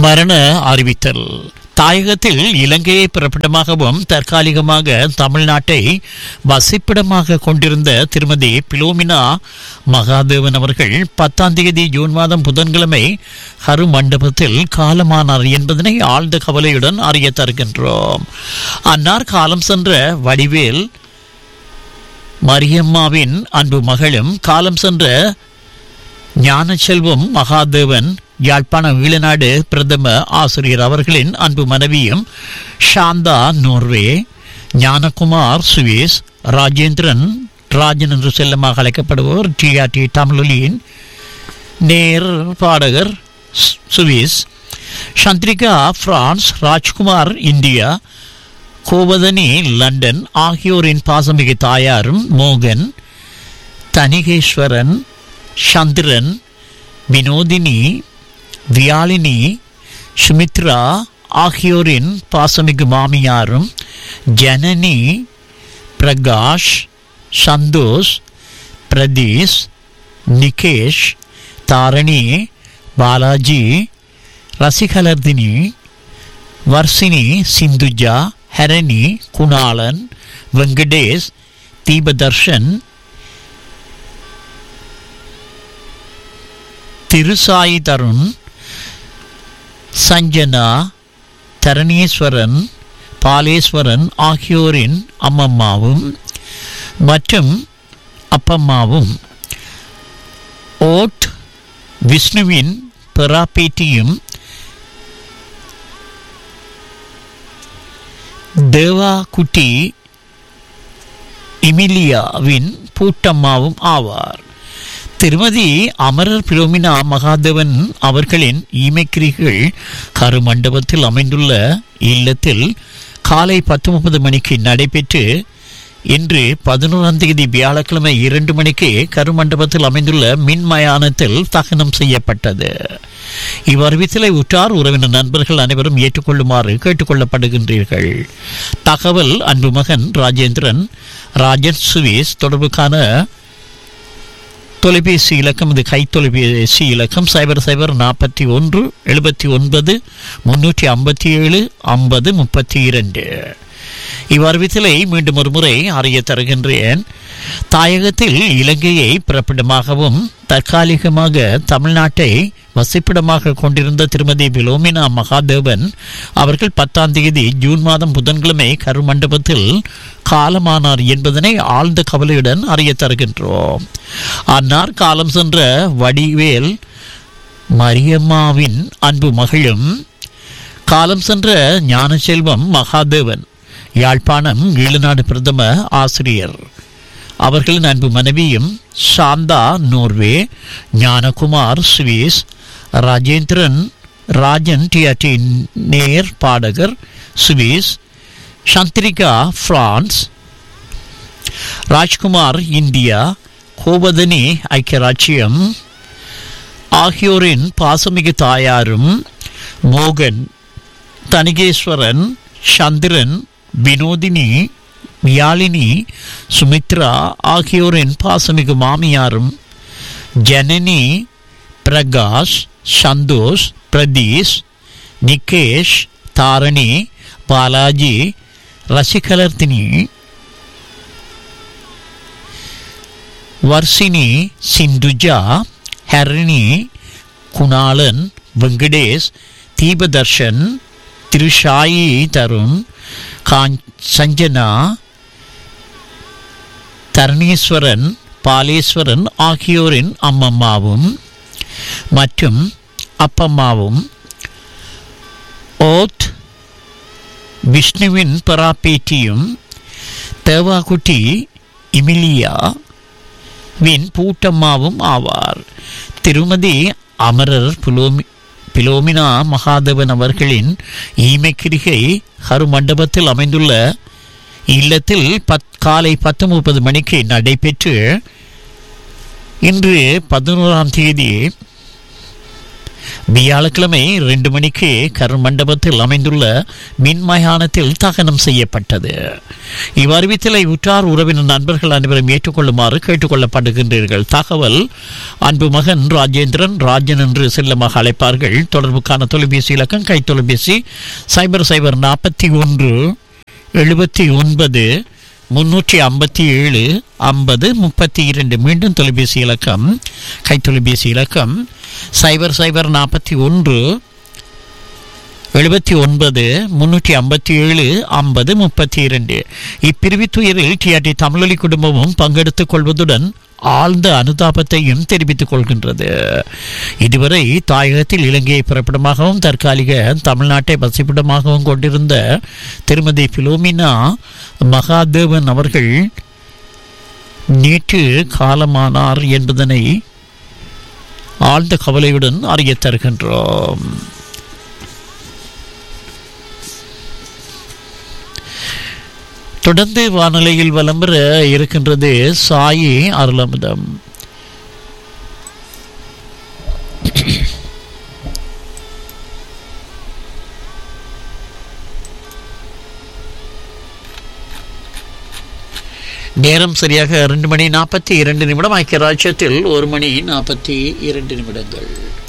மரண அறிவித்தல் தாயகத்தில் இலங்கையை பிறப்பிடமாகவும் தற்காலிகமாக தமிழ்நாட்டை வசிப்பிடமாக கொண்டிருந்த திருமதி பிலோமினா மகாதேவன் அவர்கள் பத்தாம் தேதி ஜூன் மாதம் புதன்கிழமை ஹரு மண்டபத்தில் காலமானார் என்பதனை ஆழ்ந்த கவலையுடன் அறிய தருகின்றோம் அன்னார் காலம் சென்ற வடிவேல் மரியம்மாவின் அன்பு மகளும் காலம் சென்ற ஞானசெல்வம் மகாதேவன் யாழ்ப்பாண ஈழநாடு பிரதம ஆசிரியர் அவர்களின் அன்பு மனைவியும் சாந்தா நோர்வே ஞானகுமார் சுவேஸ் ராஜேந்திரன் ராஜன் என்று செல்லமாக அழைக்கப்படுபவர் டிஆர்டி தமிழொலியின் நேர் பாடகர் சு- Swiss Chandrika France Rajkumar India Kovathani London ஆகியோரின் பாசமிகு தாயாரும் மோகன் தனிகேஸ்வரன் சந்திரன் வினோதினி வியாழினி சுமித்ரா ஆகியோரின் பாசமிகு மாமியாரும் ஜனனி பிரகாஷ் சந்தோஷ் பிரதீஷ் நிகேஷ் தாரணி பாலாஜி ரசிகலர்தினி வர்சினி சிந்துஜா ஹரணி குணாளன் வெங்கடேஷ் தீபதர்ஷன் திருசாயி தருண் சஞ்சனா தரணீஸ்வரன் பாலேஸ்வரன் ஆகியோரின் அம்மம்மாவும் மற்றும் அப்பம்மாவும் ஓட் விஷ்ணுவின் பெராபேட்டியும் தேவா குட்டி இமிலியாவின் பூட்டம்மாவும் ஆவார் திருமதி அமரர் பிரோமினா மகாதேவன் அவர்களின் ஈமைக்கிரிகள் கருமண்டபத்தில் அமைந்துள்ள இல்லத்தில் காலை பத்து முப்பது மணிக்கு நடைபெற்று இன்று பதினோராம் தேதி வியாழக்கிழமை இரண்டு மணிக்கு கருமண்டபத்தில் அமைந்துள்ள மின் மயானத்தில் தகனம் செய்யப்பட்டது இவ்வறிவித்தலை உற்றார் உறவினர் நண்பர்கள் அனைவரும் ஏற்றுக்கொள்ளுமாறு கேட்டுக்கொள்ளப்படுகின்றீர்கள் தகவல் அன்பு மகன் ராஜேந்திரன் ராஜன் சுவேஸ் தொடர்புக்கான தொலைபேசி இலக்கம் இது கை தொலைபேசி இலக்கம் சைபர் சைபர் நாற்பத்தி ஒன்று எழுபத்தி ஒன்பது முன்னூற்றி ஐம்பத்தி ஏழு ஐம்பது முப்பத்தி இரண்டு இவ்வறிவித்தலை மீண்டும் ஒரு முறை அறிய தருகின்றேன் தாயகத்தில் இலங்கையை பிறப்பிடமாகவும் தற்காலிகமாக தமிழ்நாட்டை வசிப்பிடமாக கொண்டிருந்த திருமதி பிலோமினா மகாதேவன் அவர்கள் பத்தாம் தேதி ஜூன் மாதம் புதன்கிழமை கருமண்டபத்தில் காலமானார் என்பதனை ஆழ்ந்த கவலையுடன் அறிய தருகின்றோம் அன்னார் காலம் சென்ற வடிவேல் மரியம்மாவின் அன்பு மகளும் காலம் சென்ற ஞானசெல்வம் மகாதேவன் யாழ்ப்பாணம் ஈழநாடு பிரதம ஆசிரியர் அவர்களின் அன்பு மனைவியும் Shantha Norway Gnanakumar Swiss Rajendran Rajan TRT நேர் பாடகர் Swiss Chandrika France Rajkumar India Gobathani ஐக்கியராட்சியம் ஆகியோரின் பாசமிகு தாயாரும் மோகன் தனிகேஸ்வரன் சந்திரன் வினோதினி வியாழினி சுமித்ரா ஆகியோரின் பாசமிகு மாமியாரும் ஜனனி பிரகாஷ் சந்தோஷ் பிரதீஷ் நிகேஷ் தாரணி பாலாஜி ரசிகலர்த்தினி வர்சினி சிந்துஜா ஹரிணி குணாளன் வெங்கடேஷ் தீபதர்ஷன் திருஷாயி தருண் காஞ் சஞ்சனா தரணீஸ்வரன் பாலேஸ்வரன் ஆகியோரின் அம்மம்மாவும் மற்றும் அப்பம்மாவும் ஓத் விஷ்ணுவின் பராப்பேட்டியும் தேவாகுட்டி இமிலியா வின் பூட்டம்மாவும் ஆவார் திருமதி அமரர் புலோமி பிலோமினா மகாதேவன் அவர்களின் ஈமைக்கிரிகை ஹரு மண்டபத்தில் அமைந்துள்ள இல்லத்தில் பத் காலை பத்து முப்பது மணிக்கு நடைபெற்று இன்று பதினோராம் தேதி வியாழக்கிழமை ரெண்டு மணிக்கு கருமண்டபத்தில் அமைந்துள்ள மின்மயானத்தில் தகனம் செய்யப்பட்டது இவ்வறிவித்தலை உற்றார் உறவினர் நண்பர்கள் அனைவரும் ஏற்றுக்கொள்ளுமாறு கேட்டுக்கொள்ளப்படுகின்றீர்கள் தகவல் அன்பு மகன் ராஜேந்திரன் ராஜன் என்று செல்லமாக அழைப்பார்கள் தொடர்புக்கான தொலைபேசி இலக்கம் கை தொலைபேசி சைபர் சைபர் நாற்பத்தி ஒன்று எழுபத்தி ஒன்பது முன்னூற்றி ஐம்பத்தி ஏழு ஐம்பது முப்பத்தி இரண்டு மீண்டும் தொலைபேசி இலக்கம் கை தொலைபேசி இலக்கம் சைபர் சைபர் நாற்பத்தி ஒன்று எழுபத்தி ஒன்பது முன்னூற்றி ஐம்பத்தி ஏழு ஐம்பது முப்பத்தி இரண்டு இப்பிரிவித்துயரில் டிஆர்டி தமிழொலி குடும்பமும் பங்கெடுத்துக் கொள்வதுடன் ஆழ்ந்த அனுதாபத்தையும் தெரிவித்துக் கொள்கின்றது இதுவரை தாயகத்தில் இலங்கையை பிறப்பிடமாகவும் தற்காலிக தமிழ்நாட்டை வசிப்பிடமாகவும் கொண்டிருந்த திருமதி பிலோமினா மகாதேவன் அவர்கள் நேற்று காலமானார் என்பதனை ஆழ்ந்த கவலையுடன் அறிய தருகின்றோம் தொடர்ந்து வானிலையில் வலம் பெற இருக்கின்றது சாயி அருளமுதம் நேரம் சரியாக ரெண்டு மணி நாற்பத்தி இரண்டு நிமிடம் ஐக்கிய ராஜ்யத்தில் ஒரு மணி நாற்பத்தி இரண்டு நிமிடங்கள்